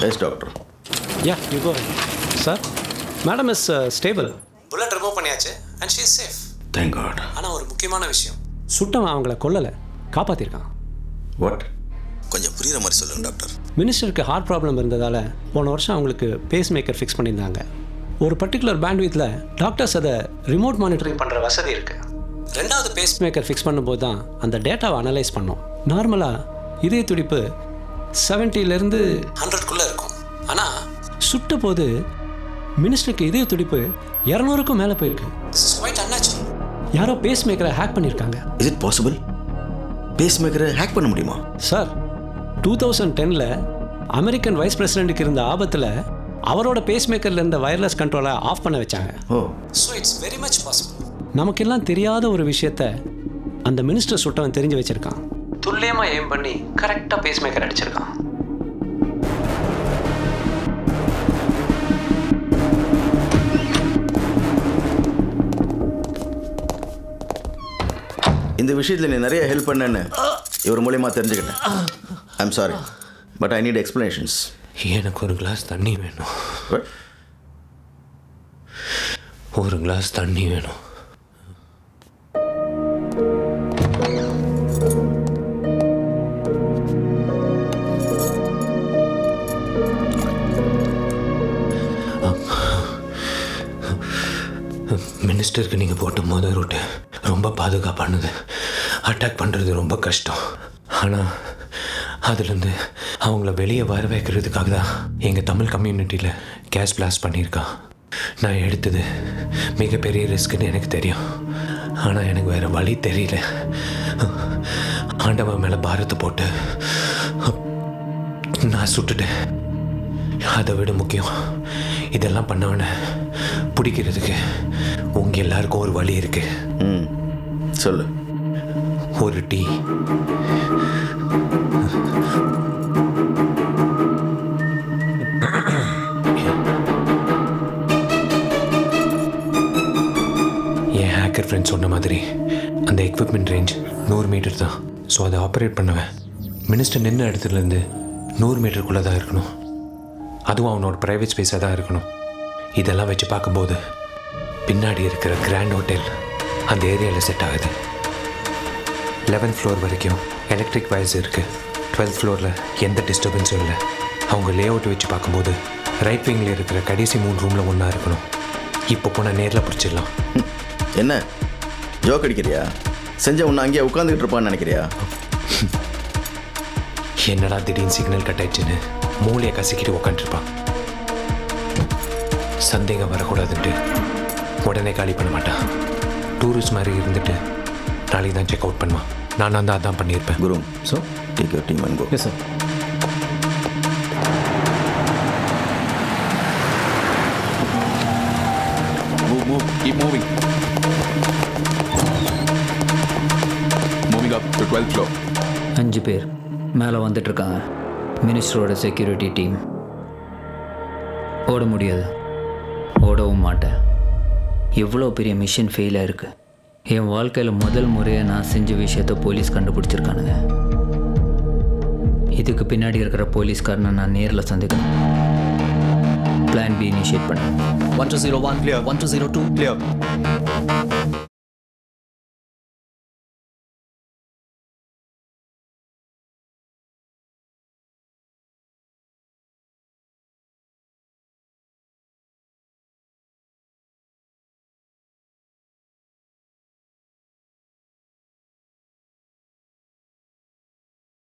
S doctor yeah you go sir madam is stable bullet remove பண்ணியாச்சு and she is safe thank God ஆனால் ஒரு முக்கியமான விஷயம் சுட்டவன் அவங்கள கொல்லலை காப்பாற்றிருக்கான் வாட் கொஞ்சம் புரியுற மாதிரி சொல்லுங்க டாக்டர் மினிஸ்டருக்கு ஹார்ட் ப்ராப்ளம் இருந்ததால் போன வருஷம் அவங்களுக்கு பேஸ் மேக்கர் ஃபிக்ஸ் பண்ணியிருந்தாங்க ஒரு பர்டிகுலர் பேண்ட்வித்தில் டாக்டர்ஸ் அதை ரிமோட் மானிட்டரிங் பண்ணுற வசதி இருக்குது ரெண்டாவது பேஸ் மேக்கர் ஃபிக்ஸ் பண்ணும்போது தான் அந்த டேட்டாவை அனலைஸ் பண்ணோம் நார்மலாக இதய துடிப்பு செவன்ட்டிலேருந்து ஹண்ட்ரட்குள்ளே இருக்கும் ஆனால் சுட்ட போது மினிஸ்டருக்கு இதய துடிப்பு இரநூறுக்கும் மேலே போயிருக்கு குவைட் அன்நேச்சுரல் யாரோ பேஸ் மேக்கரை ஹேக் பண்ணியிருக்காங்க இஸ் இட் பாசிபிள் பேஸ் மேக்கரை ஹேக் பண்ண முடியுமா சார் டூ தௌசண்ட் டெனில் அமெரிக்கன் வைஸ் பிரசிடென்ட்டுக்கு இருந்த ஆபத்தில் அவரோட பேஸ் மேக்கரில் இருந்த வயர்லெஸ் கண்ட்ரோலை ஆஃப் பண்ண வச்சாங்க oh so it's very much possible நமக்கெல்லாம் தெரியாத ஒரு விஷயத்த அந்த மினிஸ்டர் சுட்டவன் தெரிஞ்சு வச்சிருக்கான் துல்லியமாக ஏம் பண்ணி கரெக்டாக பேஸ் மேக்கர் அடிச்சிருக்கான் இந்த விஷயத்தில் நீ நிறைய ஹெல்ப் பண்ணேன்னு இவர் மூலியமாக தெரிஞ்சுக்கிட்டேன் I'm sorry but I need explanations எனக்கு ஒரு கிளாஸ் தண்ணி வேணும் ஒரு கிளாஸ் தண்ணி வேணும் மினிஸ்டருக்கு நீங்கள் போட்ட மொதல் ரூட்டு ரொம்ப பாதுகாப்பானது அட்டாக் பண்ணுறது ரொம்ப கஷ்டம் ஆனால் அதுலேருந்து அவங்கள வெளியே வர வைக்கிறதுக்காக தான் எங்கள் தமிழ் கம்யூனிட்டியில் கேஸ் பிளாஸ்ட் பண்ணியிருக்கான் நான் எடுத்தது மிகப்பெரிய ரிஸ்க்குன்னு எனக்கு தெரியும் ஆனால் எனக்கு வேறு வழி தெரியல ஆண்டவன் மேலே பாரத்தை போட்டு நான் சுட்டுட்டேன் அதை விட முக்கியம் இதெல்லாம் பண்ணவனை பிடிக்கிறதுக்கு உங்கள் எல்லாருக்கும் ஒரு வழி இருக்கு ம் சொல்லு ஒரு டீ என் ஹேக்கர் ஃப்ரெண்ட் சொன்ன மாதிரி அந்த எக்விப்மெண்ட் ரேஞ்ச் நூறு மீட்டர் தான் ஸோ அதை ஆப்ரேட் பண்ணுவேன் மினிஸ்டர் நின்ன இடத்துலேருந்து நூறு மீட்டருக்குள்ளே தான் இருக்கணும் அதுவும் அவனோட ப்ரைவேட் ஸ்பேஸாக தான் இருக்கணும் இதெல்லாம் வச்சு பார்க்கும்போது பின்னாடி இருக்கிற கிராண்ட் ஹோட்டல் அந்த ஏரியாவில் செட் ஆகுது லெவன்த் ஃப்ளோர் வரைக்கும் எலக்ட்ரிக் வயர்ஸ் இருக்குது டுவெல்த் ஃப்ளோரில் எந்த டிஸ்டர்பன்ஸும் இல்லை அவங்க லே அவுட் வச்சு பார்க்கும்போது ரைட் விங்கில் இருக்கிற கடைசி மூணு ரூமில் ஒன்றா இருக்கணும் இப்போ போனால் நேரில் பிடிச்சிடலாம் என்ன ஜோக் அடிக்கிறியா செஞ்ச உன்னை அங்கேயே உட்காந்துக்கிட்டு இருப்பான்னு நினைக்கிறியா என்னடா திடீர்னு சிக்னல் கட் ஆயிடுச்சுன்னு மூளையை கசக்கிட்டு உக்காந்துருப்பான் சந்தேகம் வரக்கூடாதுன்ட்டு உடனே காலி பண்ண மாட்டான் டூரிஸ்ட் மாதிரி இருந்துட்டு நாளைக்கு தான் செக் அவுட் பண்ணுவான் நான் தான் அதான் பண்ணியிருப்பேன் Guru so take your team and go yes sir Move, move, keep moving. Moving up to 12th floor. அஞ்சு பேர் மேலே வந்துட்டு இருக்காங்க மினிஸ்டரோட செக்யூரிட்டி டீம் ஓட முடியாது ஓடவும் மாட்டேன் எவ்வளோ பெரிய மிஷன் ஃபெயில் ஆயிருக்கு என் வாழ்க்கையில் முதல் முறையாக நான் செஞ்ச விஷயத்த போலீஸ் கண்டுபிடிச்சிருக்கானுங்க இதுக்கு பின்னாடி இருக்கிற போலீஸ்காரனை நான் நேரில் சந்திக்கணும் பிளான் பி இனிஷியேட் பண்ணேன் One two zero one clear. One two zero two clear.